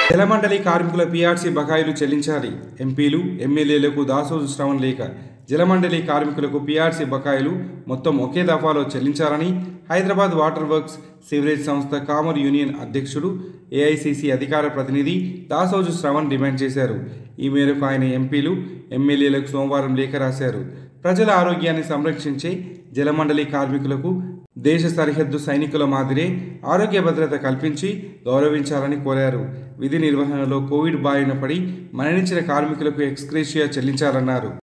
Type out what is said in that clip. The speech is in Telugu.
జలమండలి కార్మికుల పీఆర్సీ బకాయిలు చెల్లించాలి ఎంపీలు ఎమ్మెల్యేలకు దాసోజు శ్రవణ్ లేఖ జలమండలి కార్మికులకు పీఆర్సీ బకాయిలు మొత్తం ఒకే దఫాలో చెల్లించాలని హైదరాబాద్ వాటర్ వర్క్స్ సివరేజ్ సంస్థ కామర్ యూనియన్ అధ్యక్షుడు ఏఐసిసి అధికార ప్రతినిధి దాసోజు శ్రవణ్ డిమాండ్ చేశారు ఈ మేరకు ఆయన ఎంపీలు ఎమ్మెల్యేలకు సోమవారం లేఖ రాశారు ప్రజల ఆరోగ్యాన్ని సంరక్షించే జలమండలి కార్మికులకు దేశ సరిహద్దు సైనికుల మాదిరే ఆరోగ్య భద్రత కల్పించి గౌరవించాలని కోరారు విధి నిర్వహణలో కోవిడ్ బారిన పడి మరణించిన కార్మికులకు ఎక్స్క్రేషియా చెల్లించాలన్నారు